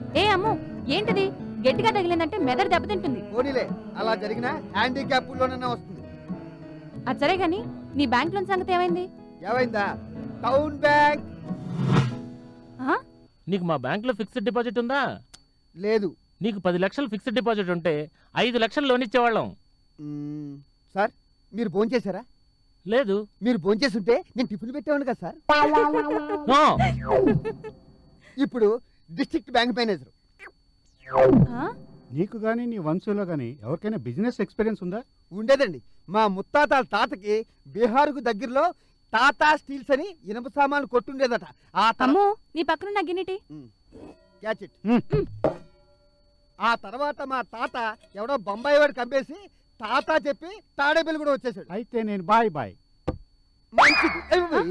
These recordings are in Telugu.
ఏ అమ్ము ఏంటిది గట్టిగా తగిలిందంటే మెదడు దెబ్బతింటుంది పోనీలే అలా జరిగిన హ్యాండిక్యాప్ లోనన్నా వస్తుంది అది సరే గాని నీ బ్యాంక్ లోన్ సంగతి ఏమైంది ఏమైందా టౌన్ బ్యాంక్ ఆ? నీకు మా బ్యాంకులో ఫిక్స్డ్ డిపాజిట్ ఉందా లేదు నీకు పది లక్షలు ఫిక్స్డ్ డిపాజిట్ ఉంటే ఐదు లక్షలు లోన్ ఇచ్చేవాళ్ళం మ్మ్, సార్ మీరు ఫోన్ చేశారా లేదు మీరు ఫోన్ చేస్తుంటే నేను టిఫిన్ పెట్టేవాడు కదా సార్ నో ఇప్పుడు డిస్ట్రిక్ట్ బ్యాంక్ మేనేజర్ ఆ? నీకు కానీ నీ వంశంలో కానీ ఎవరికైనా బిజినెస్ ఎక్స్పీరియన్స్ ఉందా ఉండేదండి మా ముత్తాతల తాతకి బీహార్కు దగ్గరలో టాటా స్టీల్స్ అని ఇనుప సామాన్లు కొట్టుండేదట ఆ తరం అమ్ము నీ పక్కన గిన్నెటి క్యాచ్ ఇట్ మ్మ్. ఆ తర్వాత మా తాత ఎవడో బొంబాయి వాడు కంపేసి తాత చెప్పి తాడేపల్లి కూడా వచ్చేసాడు అయితే నేను బాయ్ బాయ్ మంచిది అయ్యో.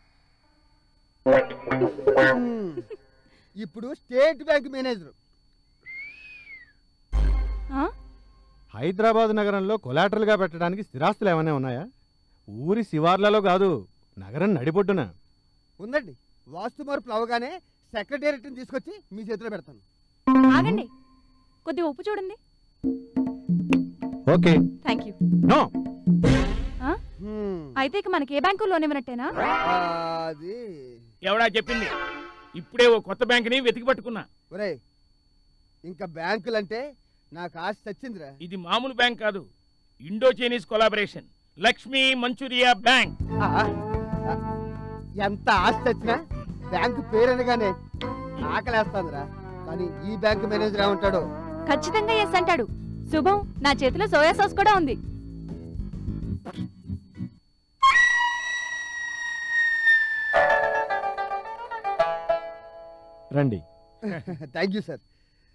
మ్మ్. ఇప్పుడు స్టేట్ బ్యాంక్ మేనేజర్ ఆ? హైదరాబాద్ నగరంలో కొలాటరల్గా పెట్టడానికి స్థిరాస్తులు ఏమైనా ఉన్నాయా ఊరి శివార్లలో కాదు నగరం నడిబొడ్డున ఉందండి వాస్తు మార్పులు అవగానే సెక్రటేరియట్ని తీసుకొచ్చి మీ చేతిలో పెడతాను ఆగండి కొద్దిగా ఉప్పు చూడండి ఓకే థ్యాంక్ యూ నో మ్మ్. అయితే ఇక మనకి ఏ బ్యాంకు లోన్ ఇవ్వనట్టేనా ఆ, అది ఎవడా చెప్పింది ఇప్పుడే ఓ కొత్త బ్యాంకుని వెతికి పట్టుకున్నా ఒరేయ్ ఇంకా బ్యాంకులంటే నాకు ఆశ చచ్చిందిరా ఇది మామూలు బ్యాంక్ కాదు Indo Chinese collaboration Lakshmi Manchuria bank ఆ, ఆ, ఎంత ఆశ చచ్చినా బ్యాంకు పేరు అనగానే ఆకలేస్తాందిరా కానీ ఈ బ్యాంకు మేనేజర్ ఏమంటాడు ఖచ్చితంగా ఎస్ అంటాడు శుభం నా చేతిలో సోయా సాస్ కూడా ఉంది రండి థ్యాంక్ యూ సార్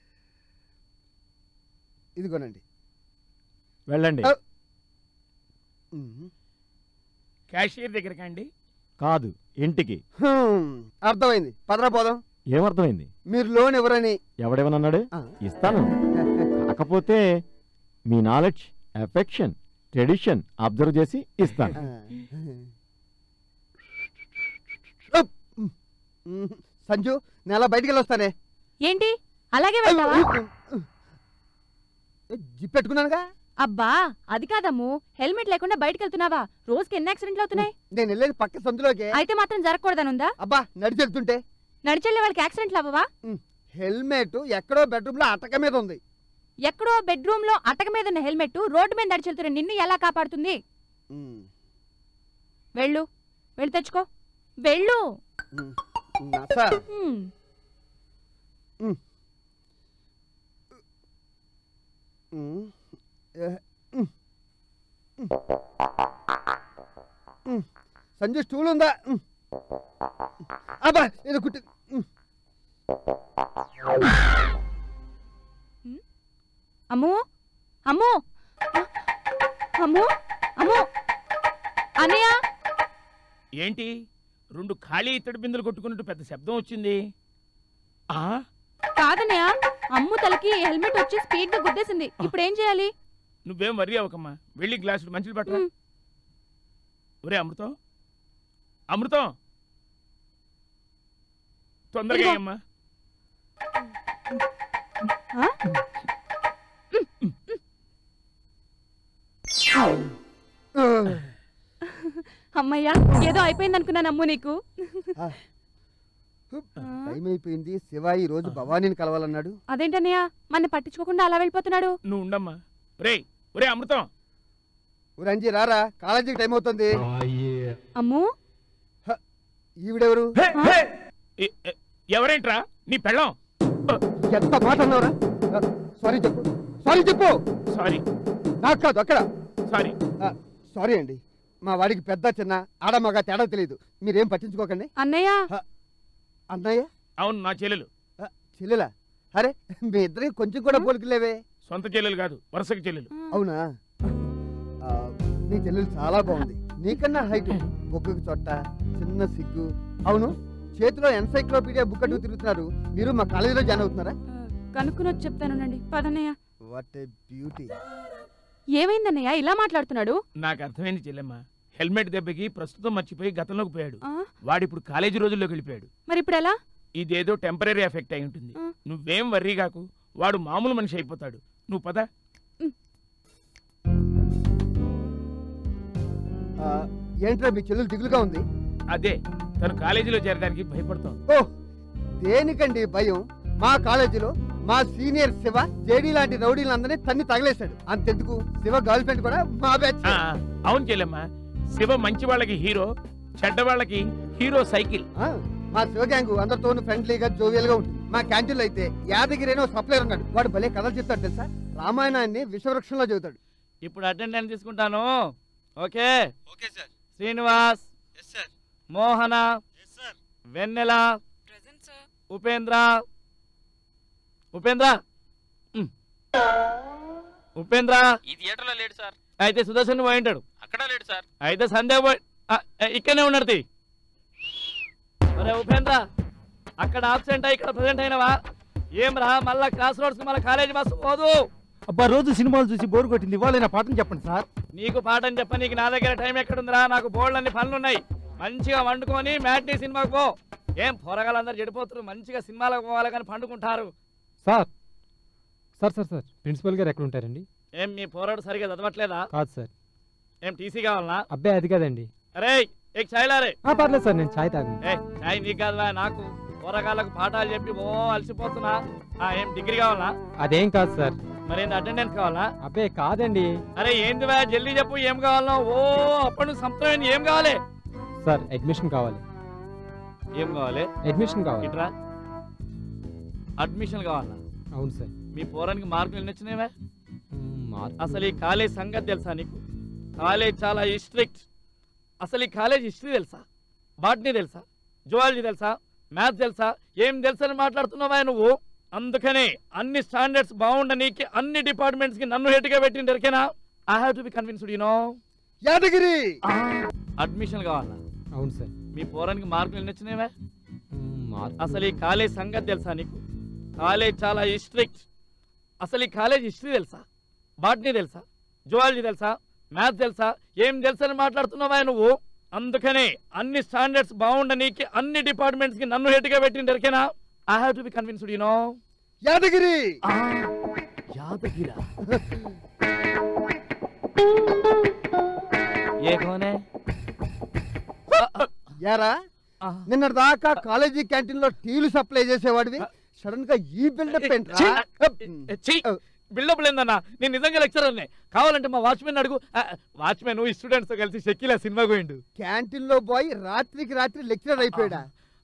ఇదిగోనండి వెళ్ళండి ఆ. మ్మ్. క్యాషియర్ దగ్గరకా అండి కాదు ఇంటికి హ్మ్, అర్థమైంది పదరా పోదాం ఏమర్థమైంది మీరు లోన్ ఎవరని ఎవడేమన్నాడు ఆ. ఇస్తాను కాకపోతే మీ నాలెడ్జ్ ఎఫెక్షన్ ట్రెడిషన్ అబ్జర్వ్ చేసి ఇస్తాను ఉప్. మ్మ్. సంజు నేను అలా బయటికి వెళ్ళొస్తానే ఏంటి అలాగే వెళ్తావా జిప్ పెట్టుకున్నానుగా అబ్బా అది కాదమ్ము హెల్మెట్ లేకుండా బయటకు వెళ్తున్నావా రోజుకి ఎన్ని యాక్సిడెంట్లు అవుతున్నాయి నేను వెళ్ళేది పక్క సందులోకి అయితే మాత్రం జరగకూడదనుందా అబ్బా నడిచి వెళ్తుంటే నడిచెళ్ళే వాళ్ళకి యాక్సిడెంట్లు అవ్వవా హెల్మెట్ ఎక్కడో బెడ్రూమ్ లో అటక మీద ఉంది ఎక్కడో బెడ్రూమ్ లో అటక మీద ఉన్న హెల్మెట్ రోడ్డు మీద నడిచెళ్తున్న నిన్ను ఎలా కాపాడుతుంది మ్మ్. వెళ్ళు వెళ్ళి తెచ్చుకో వెళ్ళు మ్మ్. నస. హ్మ్. మ్మ్. ఏ, మ్మ్. మ్మ్. మ్మ్. సంజు స్టూల్ ఉందా మ్మ్. అబ్బా ఇది కుట్టి మ్మ్. అమ్ము అమ్ము అమ్ము అమ్ము అన్నయ్య ఏంటి రెండు ఖాళీ ఇత్తడి బిందులు కొట్టుకున్నట్టు పెద్ద శబ్దం వచ్చింది ఆ కాదన్నయ్య అమ్ము తలకి హెల్మెట్ వచ్చి స్పీడ్ గా గుద్దేసింది ఇప్పుడు ఏం చేయాలి నువ్వేం వరి అవ్వకమ్మా వెళ్ళి గ్లాసులు మంచిలు పట్టరా మ్. ఒరే అమృతం అమృతం తొందరగా ఇదిగో. అమ్మా ఆ? అమ్మయ్యా ఏదో అయిపోయింది అనుకున్నాను అమ్ము నీకు టైం అయిపోయింది శివ ఈ రోజు భవానీని కలవాలన్నాడు అదేంటన్నయ్య మన పట్టించుకోకుండా అలా వెళ్ళిపోతున్నాడు నువ్వు ఉండమ్మా ఒరే ఒరే అమృతం రంజీ రారా కాలేజీకి టైం అవుతుంది అమ్ము ఈవిడెవరు ఎ- ఎ- ఎవరేంట్రా నీ పెళ్ళం ఎంత మాట అన్నావురా సారీ చెప్పు సారీ చెప్పు సారీ నాకు కాదు అక్కడ సారీ సారీ అండి మా వాడికి పెద్ద చిన్న ఆడమగ తేడా తెలియదు మీరేం పట్టించుకోకండి అన్నయ్య అన్నయ్య అవును నా చెల్లెలు ఆ, చెల్లెలా అరే మీ ఇద్దరికి కొంచెం కూడా పోలికలేవే సొంత చెల్లెలు కాదు వరుసకి చెల్లెలు అవునా ఆ, నీ చెల్లెలు చాలా బాగుంది నీకన్నా హైట్ బొగ్గుకి చొట్ట చిన్న సిగ్గు అవును చేతిలో ఎన్సైక్లోపీడియా బుక్ అడ్డు తిరుగుతున్నారు మీరు మా కాలేజీలో జాయిన్ అవుతున్నారా కనుక్కుని వచ్చి చెప్తానునండి పదన్నయ్య వాట్ ఏ బ్యూటీ ఏమైందన్నయ్య ఇలా మాట్లాడుతున్నాడు నాకు అర్థమైంది చెల్లెమ్మ హెల్మెట్ దెబ్బకి ప్రస్తుతం మర్చిపోయి గతంలోకి పోయాడు ఆ, వాడిప్పుడు కాలేజీ రోజుల్లోకి వెళ్ళిపోయాడు మరి ఇప్పుడు ఎలా ఇదేదో టెంపరీ ఎఫెక్ట్ అయి ఉంటుంది ఆ. నువ్వేం వర్రీ కాకు వాడు మామూలు మనిషి అయిపోతాడు నువ్వు పద ఆ, ఏంట్రా మీ చెల్లెలు దిగులుగా ఉంది అదే తను కాలేజీలో చేరడానికి భయపడతాం ఓ దేనికండి భయం మా కాలేజీలో మా సీనియర్ శివ జేడీ లాంటి రౌడీలందరినీ తన్ని తగలేశాడు అంతెందుకు శివ గర్ల్ ఫ్రెండ్ కూడా మా బ్యాచ్ ఆ, అవును చెల్లెమ్మ శివ మంచి వాళ్ళకి హీరో చెడ్డ వాళ్ళకి హీరో సైకిల్ ఆ, మా శివ గ్యాంగ్ అందరితోనూ ఫ్రెండ్లీగా జోవియల్ గా ఉంటుంది మా క్యాంటీన్ లో అయితే యాదగిరి అని సప్లైర్ ఉన్నాడు వాడు భలే కథలు చెప్తాడు తెలుసా రామాయణాన్ని విశ్వవృక్షంలో చెబుతాడు ఇప్పుడు అటెండెన్స్ తీసుకుంటాను okay okay sir Srinivas yes sir Mohana yes sir Vennela Upendra Upendra ఉమ్. ఉపేంద్ర ఈ థియేటర్ లో లేడు సార్ అయితే సుదర్శన్ పోయి ఉంటాడు అక్కడ లేడు సార్ అయితే సంధ్య పోయి ఆ, ఏ, ఇక్కడనే ఉన్నాడు తీ. ఒరే ఉపేంద్ర అక్కడ ఆబ్సెంట్ అయ్యి ఇక్కడ ప్రజెంట్ అయినవా ఏం రా మళ్ళా క్రాస్ రోడ్స్ మళ్ళీ కాలేజీ బస్సు పోదు అబ్బా రోజు సినిమాలు చూసి బోర్ కొట్టింది ఇవాళ నా పాఠం చెప్పండి సార్ నీకు పాఠం చెప్ప నీకు నా దగ్గర టైం ఎక్కడుందిరా నాకు బోల్డ్ అన్ని పనులు ఉన్నాయి మంచిగా వండుకొని మ్యాట్నీ సినిమాకి పో ఏం పొరగాలందరూ చెడిపోతారు మంచిగా సినిమాలకు పోవాలి కానీ పండుకుంటారు sir sir sir sir principal గారు ఎక్కడ ఉంటారండి ఏం మీ పోరాడు సరిగా చదవట్లేదా కాదు సార్ ఏం టీసీ కావాలనా అబ్బాయి అది కదండి అరే ఏ ఛాయ్లారే ఆ, పర్లేదు సార్ నేను ఛాయ్ తాగను ఏ ఛాయ్ నీకు కాదువా నాకు పోరగాళ్ళకు పాఠాలు చెప్పి ఓ అలసిపోతున్నా ఆ ఏం డిగ్రీ కావాలా అదేం కాదు సార్ మరి ఏంది అటెండెన్స్ కావాలా అబ్బాయి కాదండి అరే ఏందివా జల్దీ చెప్పు ఏం కావాలనో ఓ అప్పటి నుంచి సంవత్సరం ఏం కావాలి సార్ అడ్మిషన్ కావాలి ఏం కావాలి అడ్మిషన్ కావాలి ఇట్రా అడ్మిషన్ కావాలా అవును సార్ మీ పోరానికి మార్కులు ఎన్ని వచ్చినాయివా మ్మ్, మార్కులు- అసలు ఈ కాలేజ్ సంగతి తెలుసా నీకు కాలేజ్ చాలా స్ట్రిక్ట్ అసలు ఈ కాలేజ్ హిస్టరీ తెలుసా బాటనీ తెలుసా జువాలజీ తెలుసా మ్యాథ్స్ తెలుసా ఏం తెలుసని మాట్లాడుతున్నావా నువ్వు అందుకనే అన్ని స్టాండర్డ్స్ బాగుండనీకి అన్ని డిపార్ట్మెంట్స్ కి నన్ను హెడ్గా పెట్టింది ఎరికేనా I have to be convinced you know Yadagiri admission కావాలా అవును సార్ మీ పోరానికి మార్కులు ఎన్ని వచ్చినాయివా మ్మ్, మార్కులు- అసలు ఈ కాలేజ్ సంగతి తెలుసా నీకు కాలేజ్ చాలా స్ట్రిక్ట్ అసలు ఈ కాలేజ్ హిస్టరీ తెలుసా బాటనీ తెలుసా జువాలజీ తెలుసా మ్యాథ్స్ తెలుసా ఏం తెలుసని మాట్లాడుతున్నావా నువ్వు అందుకనే అన్ని స్టాండర్డ్స్ బాగుండనీకి అన్ని డిపార్ట్మెంట్స్ కి నన్ను హెడ్గా పెట్టింది ఎరికేనా I have to be convinced you know Yadagiri యాదగిరా ఏ కోనే యారా నిన్న దాకా కాలేజీ క్యాంటీన్ లో టీలు సప్లై చేసేవాడివి సడన్ గా ఈ బిల్డప్ ఏంట్రా బిల్డప్ లేదన్నా నేను నిజంగా లెక్చరర్నే కావాలంటే మా వాచ్మెన్ అడుగు వాచ్మెన్ ఈ స్టూడెంట్స్ తో కలిసి షెక్కిలా సినిమా పోయిండు క్యాంటీన్ లో పోయి రాత్రికి రాత్రి లెక్చరర్ అయిపోయాడా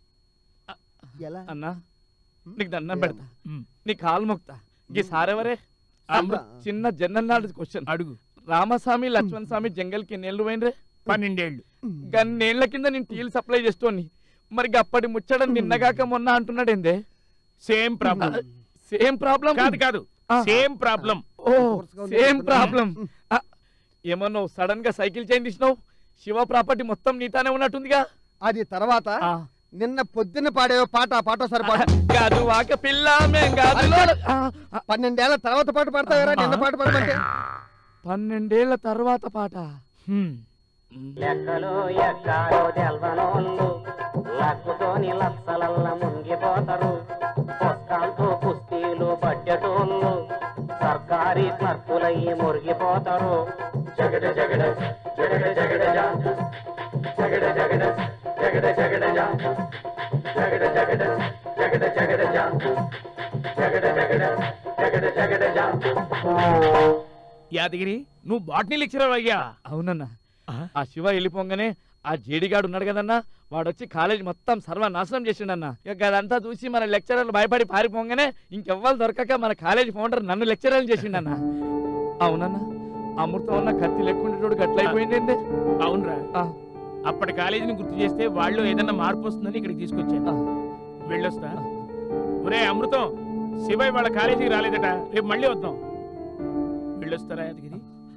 ఎలా అన్నా నీకు దండం పెడతా ఉమ్. నీ కాలు మొక్తా ఈ సారెవరే అమృత్. చిన్న జనరల్ నాలెడ్జ్ క్వశ్చన్ అడుగు రామస్వామి లక్ష్మణ్ స్వామి జంగల్ కి నెల్లు పోయినరే పన్నెండేళ్ళు గన్నేళ్ల కింద నేను టీలు సప్లై చేస్తోని మరి అప్పటి ముచ్చడం నిన్నగాక మొన్న అంటున్నాడు ఏందే సేమ్ ప్రాబ్లం సేమ్ ప్రాబ్లం కాదు కాదు ఆ. సేమ్ ప్రాబ్లం ఓ సేమ్ ప్రాబ్లం ఏమన్నా సడన్ గా సైకిల్ చైన్ తీసినావు శివ ప్రాపర్టీ మొత్తం నీతానే ఉన్నట్టుందిగా అది తర్వాత ఆ. నిన్న పొద్దున్న పాడేవో పాట ఆ పాట ఒకసారి పాడు కాదు వాక పిల్ల మేం కాదు ఆ, ఆ, పన్నెండేళ్ల తర్వాత పాట పాడతావరా నిన్న పాట పాడమంటే పన్నెండేళ్ల తర్వాత పాట హ్మ్. లెక్కలు ఎక్కాలో తెల్వనోళ్ళు లక్కుతోని లక్షలల్ల మునిగిపోతారు పుస్తకాలతో కుస్తీలు పడ్డటోళ్ళు సర్కారీ క్లర్కులయ్యి మురిగిపోతారు జగడ జగడ జగడ జగడ జా. జగడ జగడ జగడ జగడ జా. జగడ జగడ జగడ జగడ జా. జగడ జగడ జగడ జగడ జా. యాదగిరి నువ్వు బాటనీ లెక్చరర్ అయ్యా అవునన్నా ఆ? ఆ శివ వెళ్ళిపోగానే ఆ జేడిగాడు ఉన్నాడు కదన్నా వాడు వచ్చి కాలేజ్ మొత్తం సర్వనాశనం చేసిండన్న ఇక అదంతా చూసి మన లెక్చరర్లు భయపడి పారిపోగానే ఇంకెవ్వరు దొరకక మన కాలేజ్ ఫౌండర్ నన్ను లెక్చరర్లు చేసిండన్న అవునన్నా అమృతం అన్న కత్తి లెక్కుండేటోడు గట్లయిపోయింది అవునరా ఆ. అప్పటి కాలేజీని గుర్తు చేస్తే వాళ్ళు ఏదన్నా మార్పు వస్తుందని ఇక్కడికి తీసుకొచ్చాను ఆ. వెళ్ళొస్తా ఒరే అమృతం శివయ్య వాళ్ళ కాలేజీకి రాలేదట రేపు మళ్ళీ వద్దాం వెళ్ళొస్తారా యాదగిరి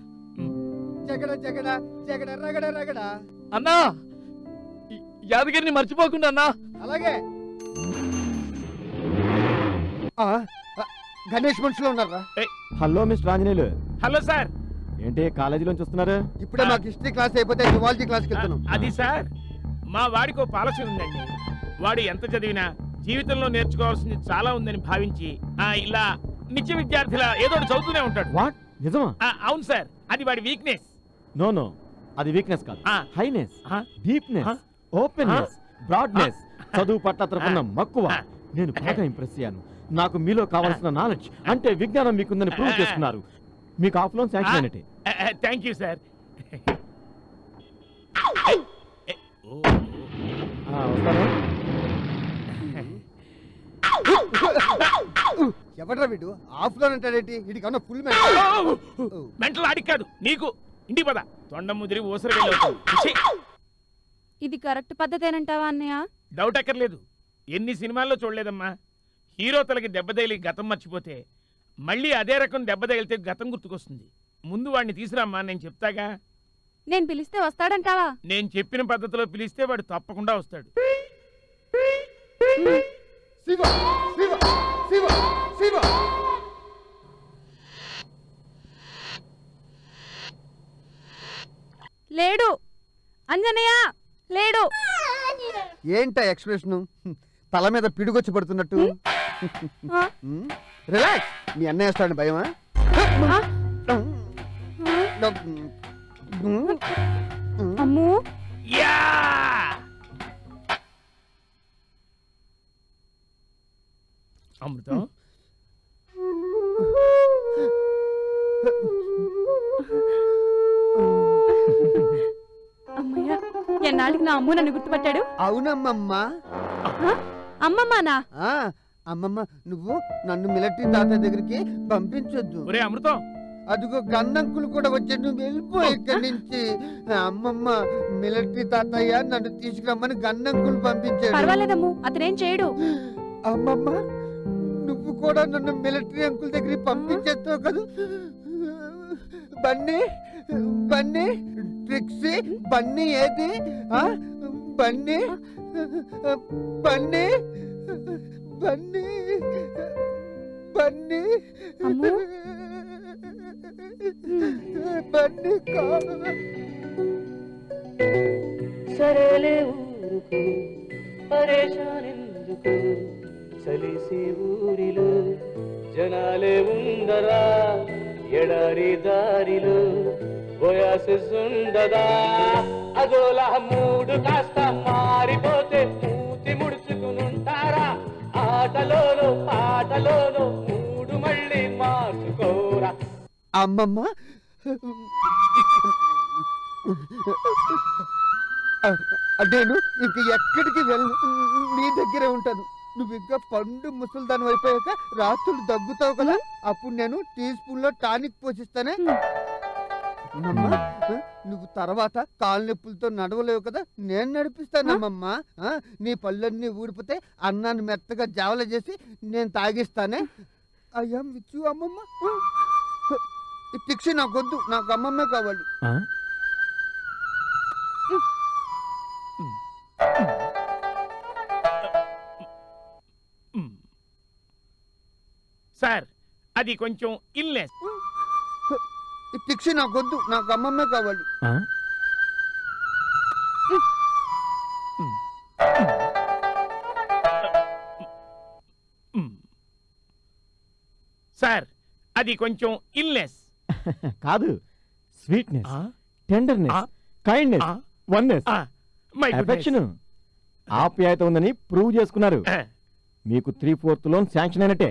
జగడ జగడ జగడ రగడ రగడ అన్నా ఈ యాదగిరిని మర్చిపోకుండా అన్నా అలాగే ఆ, ఆ, గణేష్ మనుషులు ఉన్నారా hello mister Anjaneyulu hello sir ఏంటి కాలేజీలోంచి వస్తున్నారు ఇప్పుడే మాకు హిస్టరీ క్లాస్ అయిపోతే జువాలజీ క్లాస్కి వెళ్తున్నాం అది సార్ మా వాడికి ఓ పాలసీ ఉందండి వాడు ఎంత చదివినా జీవితంలో నేర్చుకోవాల్సింది చాలా ఉందని భావించి ఆ ఇలా నిత్య విద్యార్థిలా ఏదో ఒకటి చదువుతూనే ఉంటాడు వాట్ నిజమా ఆ, అవును సార్ అది వాడి వీక్నెస్ నో నో అది వీక్నెస్ కాదు ఆ. హైనెస్ ఆ. డీప్నెస్ ఆ. ఓపెన్నెస్ బ్రాడ్నెస్ చదువు పట్ల అతనుకున్న మక్కువ ఆ. నేను బాగా ఇంప్రెస్ అయ్యాను నాకు మీలో కావాల్సిన నాలెడ్జ్ అంటే విజ్ఞానం మీకుందని ప్రూవ్ ఆ. చేసుకున్నారు మీకు ఆఫ్ లోన్ శాంక్షన్ అయినట్టే థ్యాంక్ యూ సార్ ఆ, వస్తాను ఎవడ్రా వీడు ఆఫ్ లో అంటాడేంటి వీడికి అన్న ఫుల్ మెంటల్ ఆడికి కాదు నీకు ఇంటికి పద తొండ ముదిరి ఊసరి వెళ్ళవుతుంది ఇది కరెక్ట్ పద్ధతేనంటావా అన్నయ్య డౌట్ అక్కర్లేదు ఎన్ని సినిమాల్లో చూడలేదమ్మా హీరో తలకి దెబ్బ తగిలి గతం మర్చిపోతే మళ్ళీ అదే రకం దెబ్బ తగిలితే గతం గుర్తుకొస్తుంది ముందు వాడిని తీసురామ్మా నేను చెప్తాగా నేను పిలిస్తే వస్తాడంటావా నేను చెప్పిన పద్ధతిలో పిలిస్తే వాడు తప్పకుండా వస్తాడు శివ శివ శివ శివ లేడు అంజనయ్య లేడు ఏంటా ఎక్స్ప్రెషన్ తల మీద పిడుగొచ్చి పడుతున్నట్టు ఆ, రిలాక్స్ మీ అన్నయ్య వస్తాడు భయమా ఆ, అమ్మో యా అమృతం అమ్మయ్య ఎన్నాళ్ళకి నా అమ్ము నన్ను గుర్తుపట్టాడు అవునమ్మమ్మా ఆ, అమ్మమ్మానా ఆ, అమ్మమ్మ నువ్వు నన్ను మిలిటరీ తాతయ్య దగ్గరికి పంపించొద్దు ఒరే అమృతం అదిగో గన్నంకులు కూడా వచ్చి నువ్వు వెళ్ళిపో ఇక్కడి నుంచి అమ్మమ్మ మిలిటరీ తాతయ్య నన్ను తీసుకురమ్మని గన్నంకులు పంపించాడు పర్వాలేదమ్ము అతనేం చేయడు అమ్మమ్మ నువ్వు కూడా నన్ను మిలిటరీ అంకుల్ దగ్గరికి పంపించేస్తావు కదా బన్నీ బన్నీ ట్రిక్సీ బన్నీ ఏది ఆ? బన్నీ బన్నీ బన్నీ బన్నీ అమ్ము? బన్నీ కాదు సరేలే ఊరుకు పరేషానెందుకు చలిసే ఊరిలో జనాలే ఉందరా ఎడారి దారిలో ఉండదా అదోలా మూడు కాస్త మారిపోతే మూతి ముడుచుకునుంటారా ఆటలోనో పాటలోనో మూడు మళ్ళీ మార్చుకోరా అమ్మమ్మ నేను ఇంక ఎక్కడికి వెళ్ళను నీ దగ్గరే ఉంటాను నువ్వు ఇంకా పండు ముసలిదాని అయిపోయాక రాత్రులు దగ్గుతావు కదా అప్పుడు నేను టీ స్పూన్ లో టానిక్ పోషిస్తానే అమ్మమ్మ నువ్వు తర్వాత కాలు నొప్పులతో నడవలేవు కదా నేను నడిపిస్తానమ్మమ్మ ఆ, నీ పళ్ళన్నీ ఊడిపోతే అన్నాన్ని మెత్తగా జావల చేసి నేను తాగిస్తానే అయ్యా విచ్చు అమ్మమ్మ ఈ పిక్షి నాకొద్దు నాకు అమ్మమ్మే కావాలి ఆ? మ్. సార్ అది కొంచెం ఇల్నెస్ ఈ పిక్షి నాకొద్దు నాకు అమ్మమ్మే కావాలి ఆ? సార్ అది కొంచెం ఇల్నెస్ కాదు స్వీట్నెస్ టెండర్నెస్ ఆ? కైండ్నెస్ ఆ? వన్నెస్ మై ఎఫెక్షన్ ఆప్యాయత ఉందని ప్రూవ్ చేసుకున్నారు మీకు త్రీ ఫోర్త్ లోన్ శాంక్షన్ అయినట్టే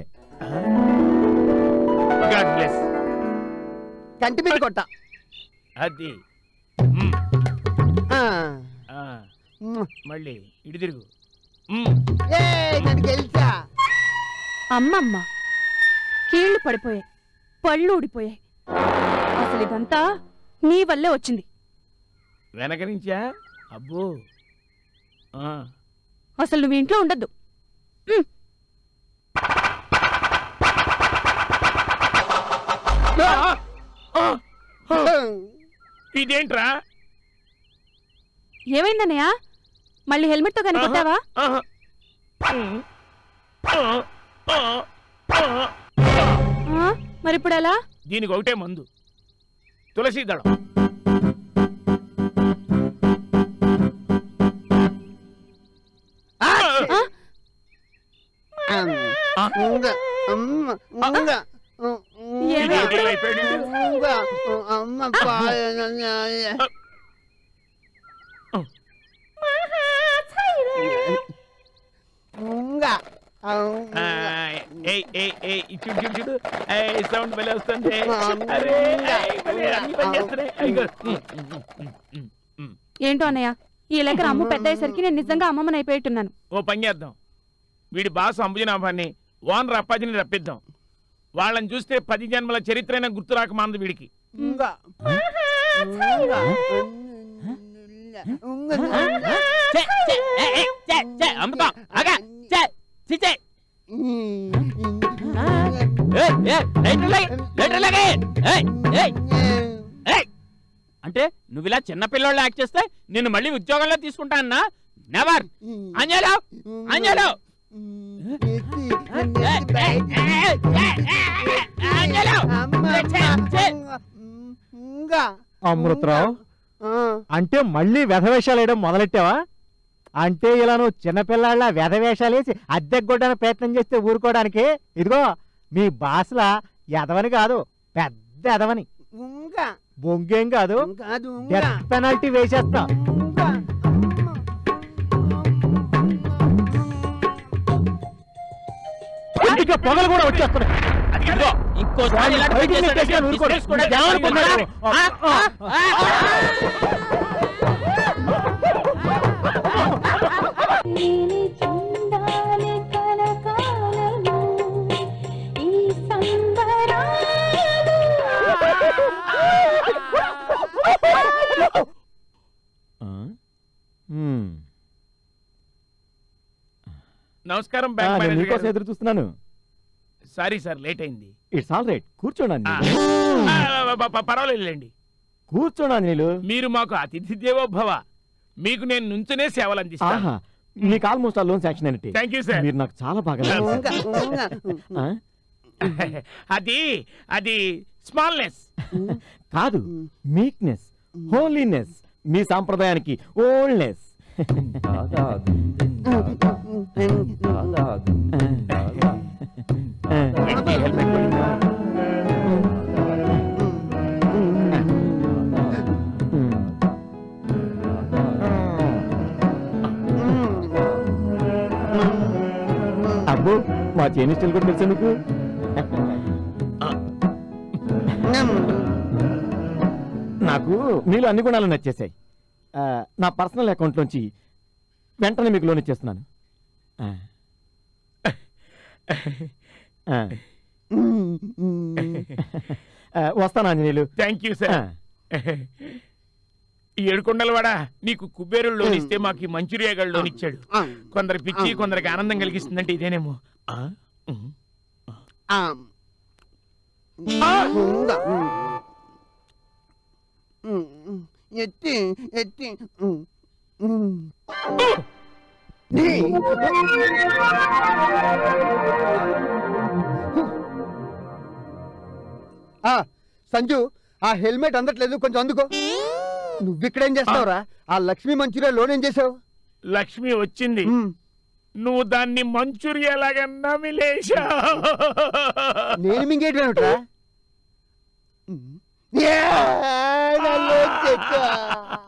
గాడ్ బ్లెస్ కంటి మీద కొట్ట అది మ్. ఆ. ఆ, మ్. మళ్ళీ ఇటు తిరుగు మ్. ఏయ్, నేను గెలిచా అమ్మమ్మ కీళ్లు పడిపోయాయి పళ్ళు ఊడిపోయాయి అసలు ఇదంతా నీ వల్లే వచ్చింది వెనక నుంచా అబ్బో ఆ, అసలు నువ్వు ఇంట్లో ఉండద్దు ఇదేంట్రా ఏమైందన్నయ్య మళ్ళీ హెల్మెట్ తో కనిపెట్టావా ఆహా. మ్. ఆ, ఆ, ఆ. మరి ఇప్పుడు ఎలా దీనికి ఒకటే మందు తులసి దళం ఆ, ఆ? ఉంగ, అమ్మ, ఉంగ, ఉంగ, ఉంగ, అమ్మ పాయ ఉంగ, ఆ, ఉంగ. ఏయ్ ఏయ్ ఏయ్ ఈ చూడు చూడు చూడు ఏయ్ సౌండ్ భలే వస్తుంది అరే ఏయ్, భలే అన్ని పని చేస్తున్నాయి అయ్యో. ఉమ్, ఉమ్, ఉమ్, ఉమ్, ఉమ్. ఏంటో అన్నయ్య ఈ లెక్కన అమ్ము పెద్ద అయ్యేసరికి నేను నిజంగా అమ్మమ్మని అయిపోయేట్టున్నాను ఓ పని చేద్దాం వీడి బాస్ అంబుజనాభాన్ని ఓనర్ అప్పాజిని రప్పిద్దాం వాళ్ళని చూస్తే పది జన్మల చరిత్రైన గుర్తు రాక మానదు వీడికి ఉంగ. ఉంగ. ఉంగ. అమ్ముతాం ఆగా చే చి, చే ఏయ్, ఏయ్, లైటర్ లాగే, లైటర్ లాగే. ఏయ్, ఏయ్, ఏయ్. అంటే నువ్వు ఇలా చిన్న పిల్లోళ్ళు యాక్ట్ చేస్తే నిన్ను మళ్ళీ ఉద్యోగంలో తీసుకుంటా అన్నా నెవర్ అంజలో అంజలో అంజలో అమృతరావు అంటే మళ్ళీ వ్యధవేషాలు వేయడం మొదలెట్టావా అంటే ఇలా నువ్వు చిన్నపిల్లాళ్ళ వ్యధవేషాలు వేసి అద్దెగొట్టడానికి ప్రయత్నం చేస్తే ఊరుకోవడానికి ఇదిగో మీ బాసల ఎదవని కాదు పెద్ద ఎదవని బొంగేం కాదు కాదు డెత్ పెనాల్టీ వేసేస్తా ఇంటికి పొగలు కూడా వచ్చేస్తున్నాయి ఇదిగో, ఇంకోసారి ఇలాంటి పని బయటికి చేశాడంటే నెట్టేసి ఊరుకోడు. business కూడా ఏమనుకుంటున్నారు? ఆ, ఆ, ఆ, ఆ. హ్మ్. నమస్కారం ఆ, బ్యాంక్ నేను మేనేజర్ మీకోసం గారు. ఎదురు చూస్తున్నాను సారీ సార్ లేట్ అయింది ఇట్స్ ఆల్ రైట్ కూర్చోండి ఆ, అంజనీలు. ఆ, ప- ప- పర్వాలేదులేండి కూర్చోండి అంజనీలు మీరు మాకు అతిథి దేవోభవ మీకు నేను నుంచునే సేవలు అందిస్తాను ఆహా మీకు ఆల్మోస్ట్ ఆ లోన్ శాంక్షన్ అయినట్టే థ్యాంక్ యూ సార్ మీరు నాకు చాలా బాగా నచ్చారు. ఆ? అది అది స్మాల్నెస్ కాదు మీక్నెస్ హోలీనెస్ మీ సాంప్రదాయానికి ఓల్డ్నెస్ అబ్బో మా చేనిస్టల్ కూడా తెలుసు నీకు నాకు మీలో అన్ని గుణాలు నచ్చేసాయి ఆ, నా పర్సనల్ అకౌంట్ నుంచి వెంటనే మీకు లోన్ ఇచ్చేస్తున్నాను ఆ. ఆ. ఆ, వస్తాను ఆంజనేయులు థ్యాంక్ యూ సార్ ఆ. ఈ ఏడుకొండలవాడ నీకు కుబేరు లోన్ ఇస్తే మాకు ఈ మంచూరియా లోన్ ఇచ్చాడు కొందరు పిచ్చి కొందరికి ఆనందం కలిగిస్తుందంటే ఇదేనేమో ఆ? ఉమ్. ఎత్తి ఎత్తి సంజు ఆ హెల్మెట్ అందట్లేదు కొంచెం అందుకో నువ్విక్కడేం చేస్తావురా ఆ లక్ష్మీ మంచూరియా లోన్ ఏం చేసావు లక్ష్మి వచ్చింది నువ్వు దాన్ని మంచూరియా లాగా నమిలేశా నేను మింగేయటమేమిట్రా ఏ, నా లోన్ తెచ్చా.